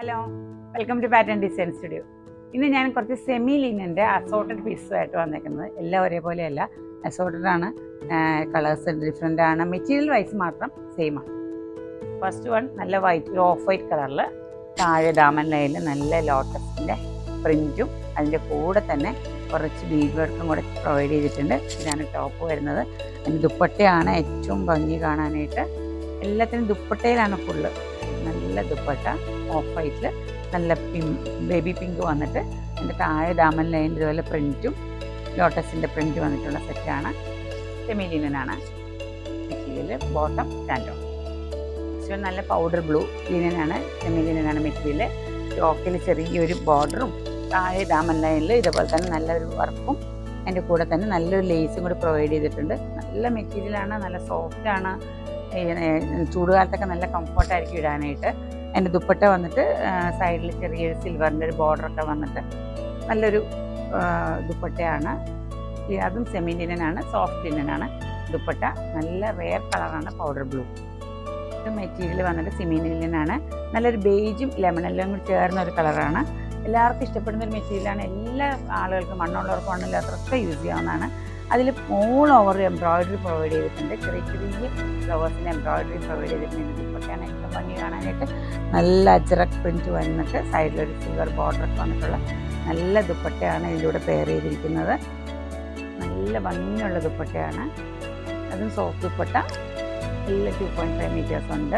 hello welcome to pattern design studio ഇന്ന് ഞാൻ കുറച്ച് സെമി ലിനൻ്റെ അസോർട്ടഡ് പീസുമായിട്ട് വന്നേക്കുന്നത് എല്ലാം ഒരേപോലെയല്ല അസോർട്ടഡ് ആണ് കളേഴ്സ് ഡിഫറെൻ്റ് ആണ് മെറ്റീരിയൽ വൈസ് മാത്രം സെയിം ആണ് ഫസ്റ്റ് വൺ നല്ല വൈറ്റ് ഒരു ഓഫ് വൈറ്റ് കളറിൽ താഴെ ദാമൻ ലൈനിൽ നല്ല ലോട്ടസിൻ്റെ പ്രിൻറ്റും അതിൻ്റെ കൂടെ തന്നെ കുറച്ച് ബീഡ് വർക്കും കൂടെ പ്രൊവൈഡ് ചെയ്തിട്ടുണ്ട് ഇതാണ് ടോപ്പ് വരുന്നത് അതിന് ദുപ്പട്ടയാണ് ഏറ്റവും ഭംഗി കാണാനായിട്ട് എല്ലാത്തിനും ദുപ്പട്ടയിലാണ് ഫുള്ള് നല്ല ദുപ്പട്ട ഓഫ് വൈറ്റിൽ നല്ല പിങ്ക് ബേബി പിങ്ക് വന്നിട്ട് അതിൻ്റെ താഴെ ദാമൻ ലൈൻ ഇതുപോലെ പ്രിൻറ്റും ലോട്ടസിൻ്റെ പ്രിൻറ്റ് വന്നിട്ടുള്ള സെറ്റാണ് സെമിലിനാണ് മെറ്റീരിയൽ ബോട്ടം സ്റ്റാൻഡോ നെക്സ്റ്റ് നല്ല പൗഡർ ബ്ലൂ ലിനനാണ് സെമിലിനാണ് മെറ്റീരിയൽ യോക്കിൽ ചെറിയൊരു ബോർഡറും താഴെ ദാമൻ ലൈനിൽ ഇതുപോലെ തന്നെ നല്ലൊരു വർക്കും അതിൻ്റെ കൂടെ തന്നെ നല്ലൊരു ലേസും കൂടി പ്രൊവൈഡ് ചെയ്തിട്ടുണ്ട് നല്ല മെറ്റീരിയലാണ് നല്ല സോഫ്റ്റ് ആണ് ചൂടുകാലത്തൊക്കെ നല്ല കംഫർട്ടായിരിക്കും ഇടാനായിട്ട് അതിൻ്റെ ദുപ്പട്ട വന്നിട്ട് സൈഡിൽ ചെറിയൊരു സിൽവറിൻ്റെ ഒരു ബോർഡറൊക്കെ വന്നിട്ട് നല്ലൊരു ആ, ദുപ്പട്ടയാണ് ഈ അതും സെമി ലിനനാണ് സോഫ്റ്റ് ലിനനാണ് ദുപ്പട്ട നല്ല റെയർ കളറാണ് പൗഡർ ബ്ലൂ ഇത് മെറ്റീരിയൽ വന്നിട്ട് സെമി ലിനനാണ് നല്ലൊരു ബേജും ലെമണെല്ലാം കൂടി ചേർന്ന ഒരു കളറാണ് എല്ലാവർക്കും ഇഷ്ടപ്പെടുന്ന ഒരു മെറ്റീരിയലാണ് എല്ലാ ആളുകൾക്കും മണ്ണുള്ളവർക്കും മണ്ണില്ലാത്തവർക്കൊക്കെ യൂസ് ചെയ്യാവുന്നതാണ് അതിൽ ഓൾ ഓവർ എംബ്രോയിഡറി പ്രൊവൈഡ് ചെയ്തിട്ടുണ്ട് ചെറിയ ചെറിയ ഫ്ലവേഴ്സിൻ്റെ എംബ്രോയിഡറി പ്രൊവൈഡ് ചെയ്തിട്ടുണ്ട് ദുപ്പട്ടയാണ് ഏറ്റവും ഭംഗി കാണാനായിട്ട് നല്ല അജറക് പ്രിൻറ്റ് വന്നിട്ട് സൈഡിലൊരു സിൽവർ ബോർഡറൊക്കെ വന്നിട്ടുള്ള നല്ല ദുപ്പട്ടയാണ് ഇതിലൂടെ പെയർ ചെയ്തിരിക്കുന്നത് നല്ല ഭംഗിയുള്ള ദുപ്പട്ടയാണ് അതും സോഫ്റ്റ് ദുപ്പട്ട നല്ല ടു പോയിൻറ്റ് ഫൈവ് മീറ്റേഴ്സ് ഉണ്ട്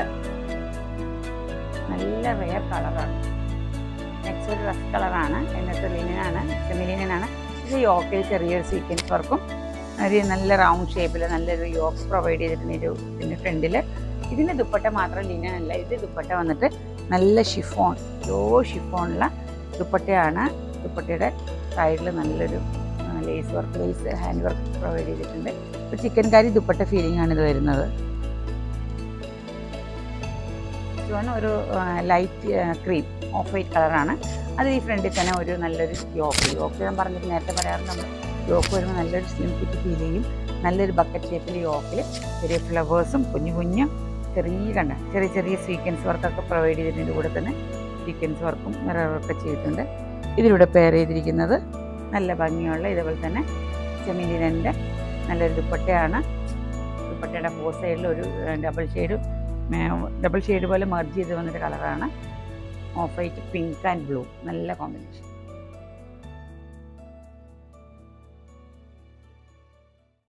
നല്ല റെയർ കളറാണ് നെക്സ്റ്റ് ഒരു റസ് കളറാണ് എന്നിട്ട് ലിനനാണ് സെമി ലിനനാണ് ഇത് യോക്കിൽ ചെറിയൊരു സീക്വൻസ് വർക്കും ഒരു നല്ല റൗണ്ട് ഷേപ്പിൽ നല്ലൊരു യോക്ക് പ്രൊവൈഡ് ചെയ്തിട്ടുണ്ട് ഒരു ഇതിൻ്റെ ഫ്രണ്ടിൽ ഇതിൻ്റെ ദുപ്പട്ട മാത്രം ലിനൻ അല്ല ഇത് ദുപ്പട്ട വന്നിട്ട് നല്ല ഷിഫോൺ ലോ ഷിഫോണുള്ള ദുപ്പട്ടയാണ് ദുപ്പട്ടയുടെ സൈഡിൽ നല്ലൊരു lace work lace hand work provide ചെയ്തിട്ടുണ്ട് ഒരു ചിക്കൻ കറി ദുപ്പട്ട ഫീലിംഗ് ആണ് ഇത് വരുന്നത് ഇതാണ് ഒരു ലൈറ്റ് ക്രീം ഓഫ് വൈറ്റ് കളറാണ് അത് ഈ ഫ്രണ്ടിൽ തന്നെ ഒരു നല്ലൊരു യോക്ക് യോക്ക് ഞാൻ പറഞ്ഞിട്ട് നേരത്തെ പറയാറുണ്ട് നമ്മൾ യോക്ക് വരുമ്പോൾ നല്ലൊരു സ്ലിം ഫിറ്റ് ഫീൽ ചെയ്യും നല്ലൊരു ബക്കറ്റ് ഷേപ്പിൽ യോക്കിൽ ചെറിയ ഫ്ലവേഴ്സും കുഞ്ഞു കുഞ്ഞു ചെറിയ കണ്ട ചെറിയ ചെറിയ സീക്വൻസ് വർക്കൊക്കെ പ്രൊവൈഡ് ചെയ്തിട്ടുണ്ട് കൂടെ തന്നെ സീക്വൻസ് വർക്കും മിററൊക്കെ ചെയ്തിട്ടുണ്ട് ഇതിലൂടെ പെയർ ചെയ്തിരിക്കുന്നത് നല്ല ഭംഗിയുള്ള ഇതേപോലെ തന്നെ ചെമിലിനൻ്റെ നല്ലൊരു ദുപ്പട്ടയാണ് ദുപ്പട്ടയുടെ ഫോർ സൈഡിൽ ഒരു ഡബിൾ ഷെയ്ഡ് ഡബിൾ ഷെയ്ഡ് പോലെ മെർജ് ചെയ്ത് വന്നൊരു കളറാണ് off white pink and blue നല്ല കോമ്പിനേഷൻ